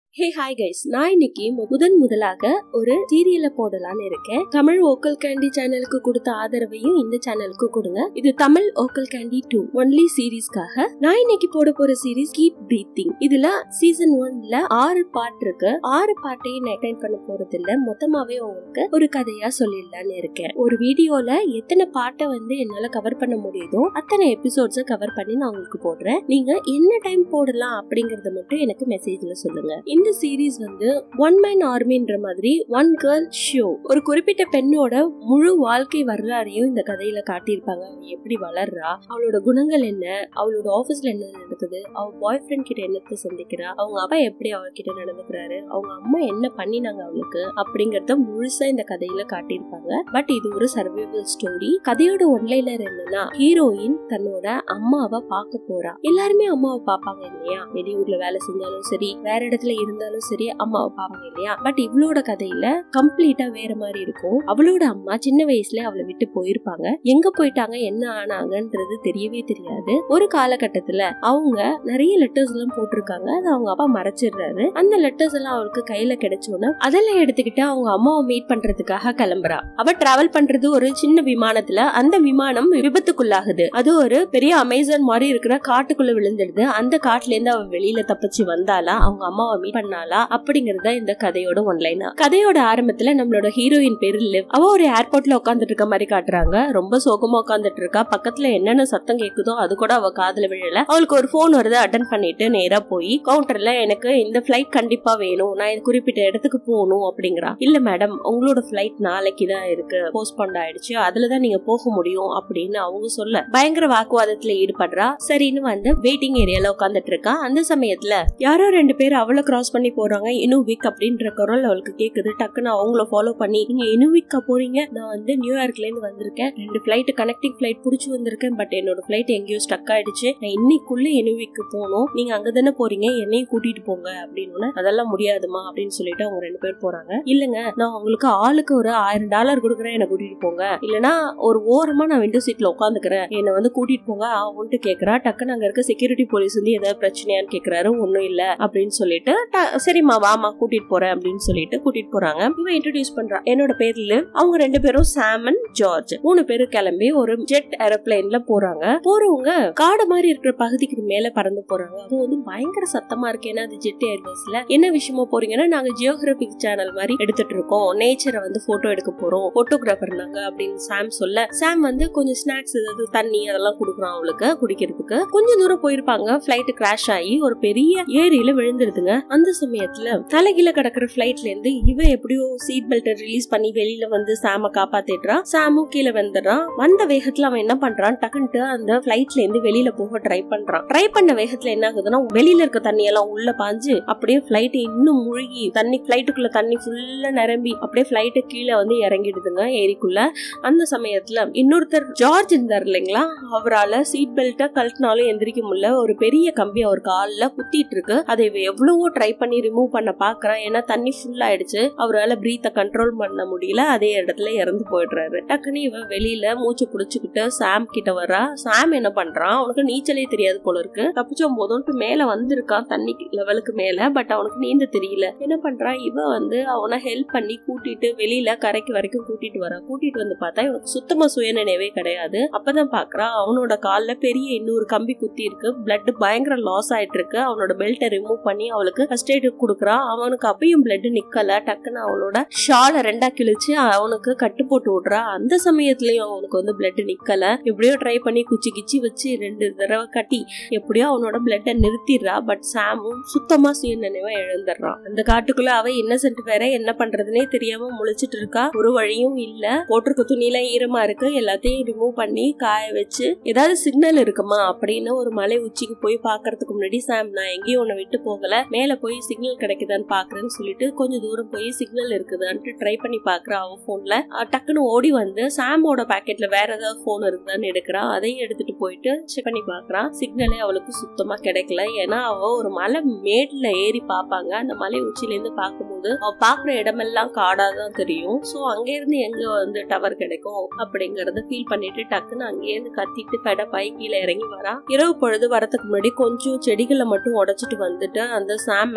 hey hi guys நான் இன்னைக்கு முதன் முதலாக ஒரு சீரியல போடலான்னு இருக்கேன் தமிழ் ஓக்கல் கேண்டி சேனலுக்கு கொடுத்த ஆதரவையும் இந்த சேனலுக்கு கொடுங்க இது தமிழ் ஓக்கல் கேண்டி டூ ஒன்லி சீரீஸ்க்காக நான் இன்னைக்கு போட போற சீரீஸ் கீப் பிரீத்திங் இதுல சீசன் ஒன்ல ஆறு பாட்டு இருக்கு ஆறு பாட்டையும் நான் அட்டைன் பண்ண போறது இல்ல மொத்தமாவே உங்களுக்கு ஒரு கதையா சொல்லிடலான்னு இருக்கேன் ஒரு வீடியோல எத்தனை பாட்டை வந்து என்னால கவர் பண்ண முடியுதோ அத்தனை எபிசோட்ஸை கவர் பண்ணி நான் உங்களுக்கு போடுறேன் நீங்க என்ன டைம் போடலாம் அப்படிங்கறத மட்டும் எனக்கு மெசேஜ்ல சொல்லுங்க இந்த சீரீஸ் வந்து ஒன் மேன் ஆர்மின்ற மாதிரி ஒன் கேர்ள் ஷோ ஒரு குறிப்பிட்ட பெண்ணோட முழு வாழ்க்கை வரலாறையும் இந்த கதையில காட்டியிருப்பாங்க அவ எப்படி வளர்றா அவளோட குணங்கள் என்ன அவளோட ஆபீஸ்ல என்ன நடக்குது அவ பாய் ஃப்ரெண்ட் கிட்ட என்னத்தை சந்திக்கிறா அவங்க அப்பா எப்படி அவகிட்ட நடந்துக்கிறாரு அவங்க அம்மா என்ன பண்ணினாங்க அவளுக்கு அப்படிங்கறத முழுசா இந்த கதையில காட்டியிருப்பாங்க பட் இது ஒரு சர்வைவல் ஸ்டோரி கதையோட ஒன்லைனர் என்னன்னா ஹீரோயின் தன்னோட அம்மாவை பார்க்க போறா எல்லாருமே அம்மாவை பார்ப்பாங்க இல்லையா வெளியூர்ல வேலை செஞ்சாலும் சரி வேற இடத்துல இருந்தாலும் சரி அம்மாவை பார்ப்பாங்க இல்லையா பட் இவளோட கதையில கம்ப்ளீட்டா வேற மாதிரி இருக்கும் அவளோட அம்மா சின்ன வயசுல அவளை விட்டு போயிருப்பாங்க எங்க போயிட்டாங்க என்ன ஆனாங்கன்றது தெரியவே தெரியாது ஒரு காலகட்டத்துல அவங்க நிறைய லெட்டர்ஸ் எல்லாம் போட்டிருக்காங்க அதை அவங்க அப்பா மறைச்சிடுறாரு அந்த லெட்டர்ஸ் எல்லாம் அவளுக்கு கையில கிடைச்சோன்னா அதெல்லாம் எடுத்துக்கிட்டு அவங்க அம்மாவை மீட் பண்றதுக்காக கிளம்புறா அவ டிராவல் பண்றது ஒரு சின்ன விமானத்துல அந்த விமானம் விபத்துக்குள்ளாகுது அது ஒரு பெரிய அமேசான் மாதிரி இருக்கிற காட்டுக்குள்ள விழுந்துடுது அந்த காட்டுல இருந்து அவ வெளியில தப்பிச்சு வந்தாலா அவங்க அம்மாவை மீட் பண்ணாலா அப்படிங்கறத இந்த கதையோட ஒன்லைனா கதையோட ஆரம்பத்துல நம்மளோட ஹீரோயின் பேரு லிவ் அவ ஒரு ஏர்போர்ட்ல உட்காந்துட்டு இருக்க மாதிரி காட்டுறாங்க ரொம்ப சோகமா உட்காந்துட்டு இருக்கா பக்கத்துல என்னென்ன சத்தம் கேக்குதோ அது கூட அவ காதுல விழல அவளுக்கு ஒரு போன் வருது அட்டன் பண்ணிட்டு நேரா போய் கவுண்டர்ல எனக்கு இந்த பிளைட் கண்டிப்பா வேணும் நான் இது குறிப்பிட்ட இடத்துக்கு போகணும் அப்படிங்கிறா இல்ல மேடம் உங்களோட பிளைட் நாளைக்கு தான் இருக்கு போஸ்ட்போண்ட் ஆயிடுச்சு அதுலதான் நீங்க போக முடியும் அப்படின்னு அவங்க சொல்ல பயங்கர வாக்குவாதத்துல ஈடுபடுறா சரின்னு வந்து வெயிட்டிங் ஏரியால உட்காந்துட்டு இருக்கா அந்த சமயத்துல யாரோ ரெண்டு பேர் அவளை கிராஸ் பண்ணி போறாங்க இனுவிக் அப்படின்ற குரல் அவளுக்கு கேக்குது டக்குன்னு அவங்கள ஃபாலோ பண்ணி நீங்க இனுவிக்கா போறீங்க நான் வந்து நியூயார்க்ல இருந்து வந்திருக்கேன் ரெண்டு பிளைட் கனெக்டிங் பிளைட் புடிச்சு வந்திருக்கேன் பட் என்னோட பிளைட் எங்கேயோ ஸ்டக் ஆயிடுச்சு நான் இன்னைக்குள்ள இனுவிக்கு போகணும் நீங்க அங்க தானே போறீங்க என்னையும் கூட்டிட்டு போங்க அப்படின்னு அதெல்லாம் முடியாதுமா அப்படின்னு சொல்லிட்டு அவங்க ரெண்டு பேர் போறாங்க இல்லங்க நான் உங்களுக்கு ஆளுக்கு ஒரு ஆயிரம் டாலர் கொடுக்குறேன் என்ன கூட்டிட்டு போங்க இல்லனா ஒரு ஓரமா நான் விண்டோ சீட்ல உட்காந்துக்கிறேன் என்ன வந்து கூட்டிட்டு போங்க அவன்ட்டு கேக்குறா டக்குன்னு அங்க இருக்க செக்யூரிட்டி போலீஸ் வந்து ஏதாவது பிரச்சனையான்னு கேக்குறாரு ஒன்னும் இல்ல அப்படின்னு சொல்லிட்டு "ட- சரிம்மா வாமா கூட்டிட்டு போறேன் அப்படின்னு சொல்லிட்டு கூட்டிட்டு போறாங்க இவன் இன்ட்ரடியூஸ் பண்றா என்னோட பேர்ல அவங்க ரெண்டு பேரும் சாமன் ஜார்ஜ் மூணு பேரும் கிளம்பி ஒரு ஜெட் ஏரோப்ளேன்ல போறாங்க போறவங்க காடு மாதிரி இருக்கிற பகுதிக்கு மேல பறந்து போறாங்க அது வந்து பயங்கர சத்தமா இருக்கு ஏன்னா அது ஜெட் ஏர்வேஸ்ல என்ன விஷயமா போறீங்கன்னா நாங்க ஜியோகிராபிக் சேனல் மாதிரி எடுத்துட்டு இருக்கோம் நேச்சரை வந்து போட்டோ எடுக்க போறோம் போட்டோகிராஃபர் நாங்க அப்படின்னு சாம் சொல்ல சாம் வந்து கொஞ்சம் ஸ்நாக்ஸ் ஏதாவது தண்ணி அதெல்லாம் கொடுக்குறான் அவளுக்கு குடிக்கிறதுக்கு கொஞ்சம் தூரம் போயிருப்பாங்க பிளைட் கிராஷ் ஆகி ஒரு பெரிய ஏரியில விழுந்துருதுங்க அந்த சமயத்துல தலைகீழ கிடக்குற பிளைட்ல இருந்து இவன் எப்படியோ சீட் பெல்ட்டை ரிலீஸ் பண்ணி வெளியில வந்து சாம காப்பாத்திடுறான் சாமும் கீழே வந்துடுறான் வந்த வேகத்துல அவன் என்ன பண்றான் டக்குன்ட்டு அந்த பிளைட்ல இருந்து வெளியில போக ட்ரை பண்றான் ட்ரை பண்ண வேகத்துல என்ன ஆகுதுன்னா வெளியில இருக்க தண்ணி எல்லாம் உள்ள பாஞ்சு அப்படியே பிளைட் இன்னும் முழுகி தண்ணி பிளைட்டுக்குள்ள தண்ணி ஃபுல்லா நிரம்பி அப்படியே பிளைட்டு கீழே வந்து இறங்கிடுதுங்க ஏரிக்குள்ள அந்த சமயத்துல இன்னொருத்தர் ஜார்ஜ் இருந்தார் இல்லைங்களா அவரால சீட் பெல்ட்டை கழட்டினாலும் எந்திரிக்க முடியல ஒரு பெரிய கம்பி அவர் கால்ல குத்திட்டு இருக்கு அதை இவ எவ்வளவோ ட்ரை பண்ணி ரிமூவ் பண்ண பாக்குறான் ஏன்னா தண்ணி ஃபுல் ஆயிடுச்சு அவரால பிரீத்த கண்ட்ரோல் பண்ண முடியல அதே இடத்துல இறந்து போயிடுறாரு டக்குன்னு இவன் வெளியில மூச்சு புடிச்சுக்கிட்டு சாம் கிட்ட வர்றா சாம் என்ன பண்றான் அவனுக்கு நீச்சலே தெரியாது போல இருக்கு தப்பிச்சோம் போதும்ட்டு மேல வந்திருக்கான் தண்ணி லெவலுக்கு மேல பட் அவனுக்கு நீந்த தெரியல என்ன பண்றான் இவன் வந்து அவனை ஹெல்ப் பண்ணி கூட்டிட்டு வெளியில கரைக்கு வரைக்கும் கூட்டிட்டு வரா கூட்டிட்டு வந்து பார்த்தா இவனுக்கு சுத்தமா சுயநினைவே கிடையாது அப்பதான் பாக்குறான் அவனோட கால்ல பெரிய இன்னொரு கம்பி குத்தி இருக்கு பிளட் பயங்கர லாஸ் ஆயிட்டு இருக்கு அவனோட பெல்ட்டை ரிமூவ் பண்ணி அவளுக்கு ஃபர்ஸ்ட் எய்ட் கொடுக்குறான் அவனுக்கு அப்பயும் பிளட் நிக்கல டக்குன்னு அவளோட ஷாலை ரெண்டா கிழிச்சு அவனுக்கு கட்டு போட்டு விடுறா அந்த சமயத்துலயும் அவனுக்கு வந்து பிளட் நிக்கல எப்படியோ ட்ரை பண்ணி குச்சி கிச்சி வச்சு ரெண்டு தடவை கட்டி எப்படியோ அவனோட பிளட்டை நிறுத்திடுறா பட் சாமும் சுத்தமா சுயநினைவா இழந்துடுறான் அந்த காட்டுக்குள்ள அவ இன்னசென்ட் வேற என்ன பண்றதுனே தெரியாம முழிச்சிட்டு இருக்கா ஒரு வழியும் இல்ல போட்டிருக்க துணிலாம் ஈரமா இருக்கு எல்லாத்தையும் ரிமூவ் பண்ணி காய வச்சு ஏதாவது சிக்னல் இருக்குமா அப்படின்னு ஒரு மலை உச்சிக்கு போய் பாக்குறதுக்கு முன்னாடி சாம் நான் எங்கேயும் உன்னை விட்டு போகல மேல போய் சிக்னல் கிடைக்குதான்னு பாக்குறேன்னு சொல்லிட்டு கொஞ்சம் தூரம் போய் சிக்னல் இருக்குதான்ட்டு ட்ரை பண்ணி பாக்குறா அவ போன்ல டக்குன்னு ஓடி வந்து சாமோட பாக்கெட்ல வேற ஏதாவது போன் இருக்குதான்னு எடுக்கிறா அதையும் எடுத்துட்டு போயிட்டு செக் பண்ணி பாக்குறான் சிக்னலே அவளுக்கு சுத்தமா கிடைக்கல ஏன்னா அவ ஒரு மலை மேட்ல ஏறி பாப்பாங்க அந்த மலை உச்சில இருந்து பார்க்கும்போது அவ பாக்குற இடமெல்லாம் காடா தான் தெரியும் சோ அங்க இருந்து எங்க வந்து டவர் கிடைக்கும் அப்படிங்கறத ஃபீல் பண்ணிட்டு டக்குன்னு அங்கே இருந்து கத்திட்டு கடப்பாய் கீழே இறங்கி வரா இரவு பொழுது வரதுக்கு முன்னாடி கொஞ்சம் செடிகளை மட்டும் உடைச்சிட்டு வந்துட்டு அந்த சாம்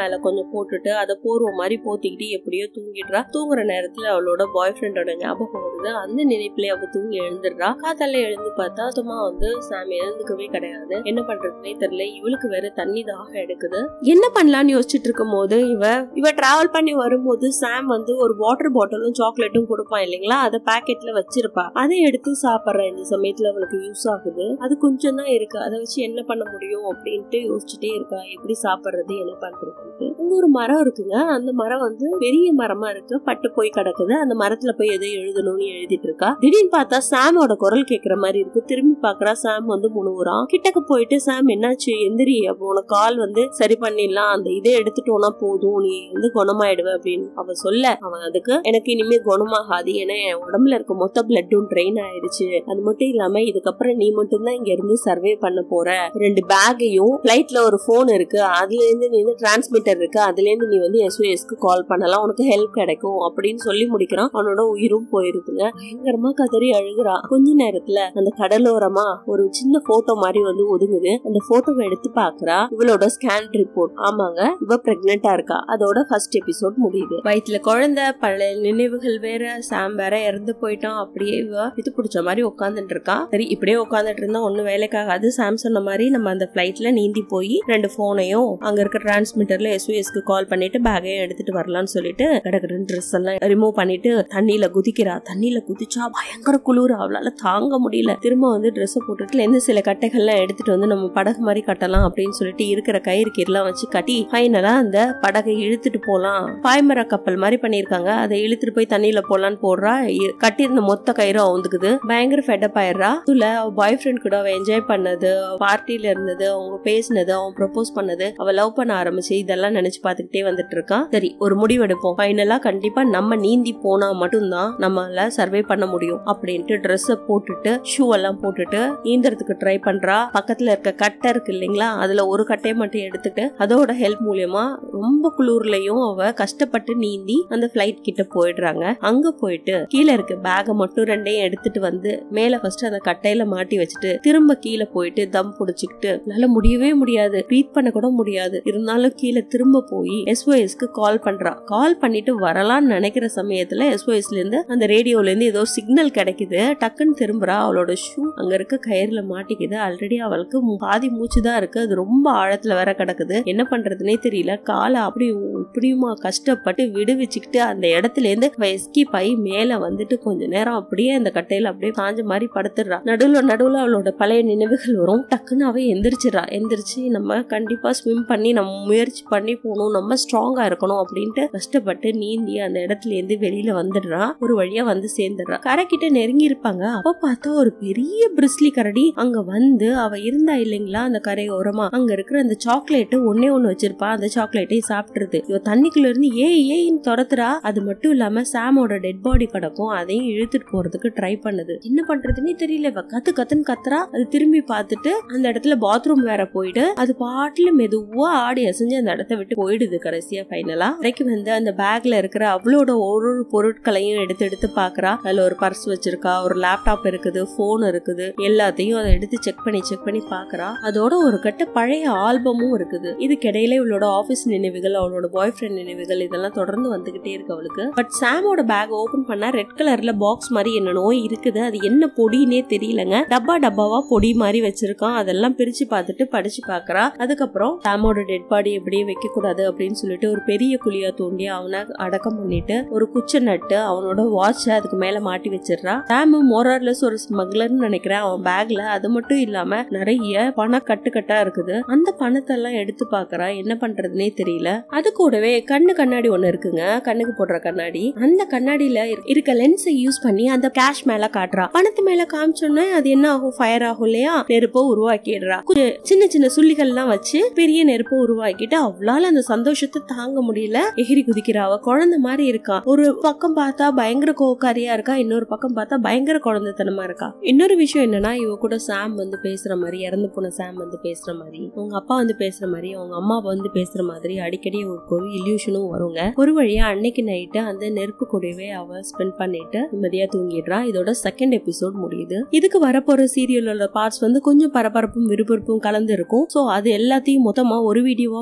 மேல கொஞ்சம் போட்டுட்டு அதை போர்வ மாதிரி போத்திக்கிட்டு எப்படியோ தூங்கிடுறா தூங்குற நேரத்துல அவளோட பாய் ஃப்ரெண்டோட ஞாபகம் வருது அந்த நினைப்புல அவ தூங்கி எழுந்துடுறா காத்தால எழுந்து பார்த்தா சும்மா வந்து சாமி எழுந்துக்கவே கிடையாது என்ன பண்றதுன்னே தெரியல இவளுக்கு வேற தண்ணி தாகம் எடுக்குது என்ன பண்ணலாம்னு யோசிச்சுட்டு இருக்கும் போது இவ இவ டிராவல் பண்ணி வரும்போது சாம் வந்து ஒரு வாட்டர் பாட்டிலும் சாக்லேட்டும் கொடுப்பான் இல்லைங்களா அதை பாக்கெட்ல வச்சிருப்பா அதை எடுத்து சாப்பிடுற இந்த சமயத்துல அவளுக்கு யூஸ் ஆகுது அது கொஞ்சம் தான் இருக்கு அதை வச்சு என்ன பண்ண முடியும் அப்படின்ட்டு யோசிச்சுட்டே இருக்கா எப்படி சாப்பிடுறது என்ன பண்றதுன்ட்டு அங்க ஒரு மரம் இருக்குங்க அந்த மரம் வந்து பெரிய மரமா இருக்கு பட்டு போய் கிடக்குது அந்த மரத்துல போய் எதோ எழுதணும்னு எழுதிட்டு இருக்கா திடீர்னு பார்த்தா சாமோட குரல் கேக்குற மாதிரி இருக்கு திரும்பி பாக்குறா சாம் வந்து முழுகுறான் கிட்டக்கு போயிட்டு சாம் என்னாச்சு எந்திரி அப்போ உனக்கு கால் வந்து சரி பண்ணிடலாம் அந்த இதை எடுத்துட்டோம்னா போதும் நீ வந்து குணமாயிடுவ அப்படின்னு அவ சொல்ல அவன் அதுக்கு எனக்கு இனிமே குணமாகாது ஏன்னா என் உடம்புல இருக்க மொத்த பிளட்டும் ட்ரெயின் ஆயிடுச்சு அது மட்டும் இல்லாம இதுக்கப்புறம் நீ மட்டும் தான் இங்க இருந்து சர்வே பண்ண போற ரெண்டு பேக்கையும் பிளைட்ல ஒரு போன் இருக்கு அதுல இருந்து நீ வந்து டிரான்ஸ்மிட்டர் இருக்கு அதுல இருந்து நீ வந்து எஸ்ஓஎஸ்க்கு கால் பண்ணலாம் உனக்கு ஹெல்ப் கிடைக்கும் அப்படின்னு சொல்லி முடிக்கிறான் அவனோட உயிரும் போயிருக்குங்க பயங்கரமா கதறி அழுகுறா கொஞ்ச நேரத்துல அந்த கடலோரமா ஒரு சின்ன போட்டோ மாதிரி வந்து ஒதுங்குது அந்த போட்டோவை எடுத்து பாக்குறா இவளோட ஸ்கேன் ரிப்போர்ட் ஆமாங்க இவ பிரெக்னெண்டா இருக்கா அதோட ஃபர்ஸ்ட் எபிசோட் முடியுது வயிற்றுல குழந்தை பழைய நினைவுகள் வேற சாம் வேற இறந்து போயிட்டான் அப்படியே இவ இது பிடிச்ச மாதிரி உட்காந்துட்டு இருக்கா சரி இப்படியே உட்காந்துட்டு இருந்தா ஒன்னும் வேலைக்காகாது சாம் சொன்ன மாதிரி நம்ம அந்த பிளைட்ல நீந்தி போய் ரெண்டு போனையும் அங்க இருக்க டிரான்ஸ்மிட்டர்ல எஸ்ஓஎஸ்க்கு கால் பண்ணிட்டு பேக்கையும் எடுத்துட்டு வரலாம்னு சொல்லிட்டு கிடக்குறன்னு ட்ரெஸ் எல்லாம் ரிமூவ் பண்ணிட்டு தண்ணியில குதிக்கிறா தண்ணியில குதிச்சா பயங்கர குளிர் அவளால தாங்க முடியல திரும்ப வந்து ட்ரெஸ் போட்டுட்டு இருந்து சில கட்டைகள்லாம் எடுத்துட்டு வந்து நம்ம படகு மாதிரி கட்டலாம் அப்படின்னு சொல்லிட்டு இருக்கிற கயிறு கீரெல்லாம் வச்சு கட்டி ஃபைனலா அந்த படகை இழுத்துட்டு போலாம் பாய்மர கப்பல் மாதிரி பண்ணிருக்காங்க அதை இழுத்துட்டு போய் தண்ணியில போலான்னு போடுறா இ- கட்டியிருந்த மொத்த கயிறும் அவுந்துக்குது பயங்கர ஃபெட்டப் ஆயிடுறா அதுல அவ பாய் ஃப்ரெண்ட் கூட அவ என்ஜாய் பண்ணது பார்ட்டில இருந்தது அவங்க பேசினது அவன் ப்ரப்போஸ் பண்ணது அவ லவ் பண்ண ஆரம்பிச்சு இதெல்லாம் நினைச்சு பார்த்துக்கிட்டே வந்துட்டு இருக்கான் சரி ஒரு முடிவெடுப்போம் ஃபைனலா கண்டிப்பா நம்ம நீந்தி போனா மட்டும்தான் நம்மளால சர்வே பண்ண முடியும் அப்படின்ட்டு ட்ரெஸ்ஸை போட்டுட்டு ஷூ எல்லாம் போட்டுட்டு நீந்தறதுக்கு ட்ரை பண்றா பக்கத்துல இருக்க கட்டை இருக்கு இல்லைங்களா அதுல ஒரு கட்டையை மட்டும் எடுத்துட்டு அதோட ஹெல்ப் மூலியமா ரொம்ப குளிர்லயும் அவ கஷ்டப்பட்டு நீந்தி அந்த ஃபிளைட் கிட்ட போயிடுறாங்க அங்க போயிட்டு கீழே இருக்க பேகை மட்டும் ரெண்டையும் எடுத்துட்டு வந்து மேல ஃபர்ஸ்ட் அந்த கட்டையில மாட்டி வச்சுட்டு திரும்ப கீழே போயிட்டு தம் புடிச்சுக்கிட்டு என்னால முடியவே முடியாது ப்ரீத் பண்ண கூட முடியாது இருந்தாலும் கீழே திரும்ப போய் எஸ்ஓஎஸ்க்கு கால் பண்றா கால் பண்ணிட்டு வரலாம்னு நினைக்கிற சமயத்துல எஸ்ஓஎஸ்ல இருந்து அந்த ரேடியோல இருந்து ஏதோ சிக்னல் கிடைக்குது டக்குன்னு திரும்புறா அவளோட ஷூ அங்க இருக்க கயிறுல மாட்டிக்குது ஆல்ரெடி அவளுக்கு மு- பாதி மூச்சு தான் இருக்கு அது ரொம்ப ஆழத்துல வேற கிடக்குது என்ன பண்றதுனே தெரியல காலை அப்படி இப்படியுமா கஷ்டப்பட்டு விடுவிச்சுக்கிட்டு அந்த இடத்துல இருந்து எஸ்கேப் ஆகி மேல வந்துட்டு கொஞ்ச நேரம் அப்படியே அந்த கட்டையில அப்படியே சாஞ்ச மாதிரி படுத்துடுறா நடுவுல நடுவுல அவளோட பழைய நினைவுகள் வரும் டக்குன்னு அவ எந்திரிச்சிடறா எந்திரிச்சு நம்ம கண்டிப்பா ஸ்விம் பண்ணி நம்ம முயற்சி பண்ணி போகணும் நம்ம ஸ்ட்ராங்கா இருக்கணும் அப்படின்ட்டு கஷ்டப்பட்டு நீந்தி அந்த இடத்துல இருந்து வெளியில வந்துடுறா ஒரு வழியா வந்து சேர்ந்துடுறா கரை கிட்ட நெருங்கி இருப்பாங்க அப்ப பார்த்தா ஒரு பெரிய பிரிஸ்லி கரடி அங்க வந்து அவ இருந்தா இல்லைங்களா அந்த கரை ஓரமா அங்க இருக்கிற அந்த சாக்லேட் ஒன்னே ஒண்ணு வச்சிருப்பா அந்த சாக்லேட்டையும் சாப்பிட்டுருது இவ தண்ணிக்குள்ள இருந்து ஏ ஏன்னு துரத்துறா அது மட்டும் இல்லாம சாமோட டெட் பாடி கிடக்கும் அதையும் இழுத்துட்டு போறதுக்கு ட்ரை பண்ணுது என்ன பண்றதுன்னே தெரியல இவ கத்து கத்துன்னு கத்துறா அது திரும்பி பார்த்துட்டு அந்த இடத்துல பாத்ரூம் வேற போயிட்டு அது பாட்டுல மெதுவா ஆடி அசைஞ்சு அந்த இடத்த விட்டு போயிடுது கடைசியா ஃபைனலா கடைக்கு வந்து அந்த பேக்ல இருக்கிற அவளோட ஒரு ஒரு பொருட்களையும் எடுத்து எடுத்து பாக்குறா அதுல ஒரு பர்ஸ் வச்சிருக்கா ஒரு லேப்டாப் இருக்குது போன் இருக்குது எல்லாத்தையும் அதை எடுத்து செக் பண்ணி செக் பண்ணி பாக்குறா அதோட ஒரு கட்ட பழைய ஆல்பமும் இருக்குது இதுக்கிடையில இவளோட ஆபீஸ் நினைவுகள் அவளோட பாய் ஃப்ரெண்ட் நினைவுகள் இதெல்லாம் தொடர்ந்து வந்துகிட்டே இருக்கு அவளுக்கு பட் சாமோட பேக் ஓபன் பண்ணா ரெட் கலர்ல பாக்ஸ் மாதிரி என்னனோ இருக்குது அது என்ன பொடினே தெரியலங்க டப்பா டப்பாவா பொடி மாதிரி வச்சிருக்கான் அதெல்லாம் பிரிச்சு பார்த்துட்டு படிச்சு பாக்குறா அதுக்கப்புறம் சாமோட டெட் பாடி எப்படியே வைக்க கூடாது அப்படின்னு சொல்லிட்டு ஒரு பெரிய குழியா தோண்டி அவனை அடக்கம் பண்ணிட்டு ஒரு குச்சை நட்டு அவனோட வாட்ச அதுக்கு மேல மாட்டி வச்சிடுறா சாமு மோரர்லெஸ் ஒரு ஸ்மக்லர்னு நினைக்கிறேன் அவன் பேக்ல அது மட்டும் இல்லாம நிறைய பண கட்டுக்கட்டா இருக்குது அந்த பணத்தை எல்லாம் எடுத்து பாக்குறா என்ன பண்றதுனே தெரியல அது கூடவே கண்ணு கண்ணாடி ஒண்ணு இருக்குங்க கண்ணுக்கு போடுற கண்ணாடி அந்த கண்ணாடியில இருக்க- இருக்க லென்ஸை யூஸ் பண்ணி அந்த கேஷ் மேல காட்டுறா பணத்து மேல காமிச்சோன்னே அது என்ன ஆகும் ஃபயர் ஆகும் இல்லையா நெருப்பை உருவாக்கிடுறா கொஞ்சம் சின்ன சின்ன சுள்ளிகள்லாம் வச்சு பெரிய நெருப்பை உருவாக்கிட்டு அவளால அந்த சந்தோஷத்தை தாங்க முடியல எகிரி குதிக்கிறா அவ குழந்தை மாதிரி இருக்கா ஒரு பக்கம் பார்த்தா பயங்கர கோக்காரியா இருக்கா இன்னொரு பக்கம் பார்த்தா பயங்கர குழந்தைத்தனமா இருக்கா இன்னொரு விஷயம் என்னன்னா இவ கூட சாம் வந்து பேசுற மாதிரி இறந்து போன சாம் வந்து பேசுற மாதிரி அவங்க அப்பா வந்து பேசுற மாதிரி அவங்க அம்மா வந்து பேசுற மாதிரி அடிக்கடி ஒரு ஒரு இல்யூஷனும் வருங்க ஒரு வழியா அன்னைக்கு நைட்டு அந்த நெருப்பு கூடவே அவ ஸ்பெண்ட் பண்ணிட்டு நிம்மதியா தூங்கிடுறா இதோட செகண்ட் எபிசோட் முடியுது இதுக்கு வரப்போற சீரியலோட பார்ட்ஸ் வந்து கொஞ்சம் பரபரப்பும் விறுவிறுப்பும் கலந்து இருக்கும் சோ அது எல்லாத்தையும் மொத்தமா ஒரு வீடியோவா மேக் பண்ணி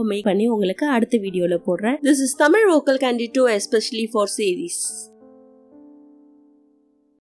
உங்களுக்கு அடுத்த வீடியோல போடுறேன் this is Tamil vocal candy two especially for series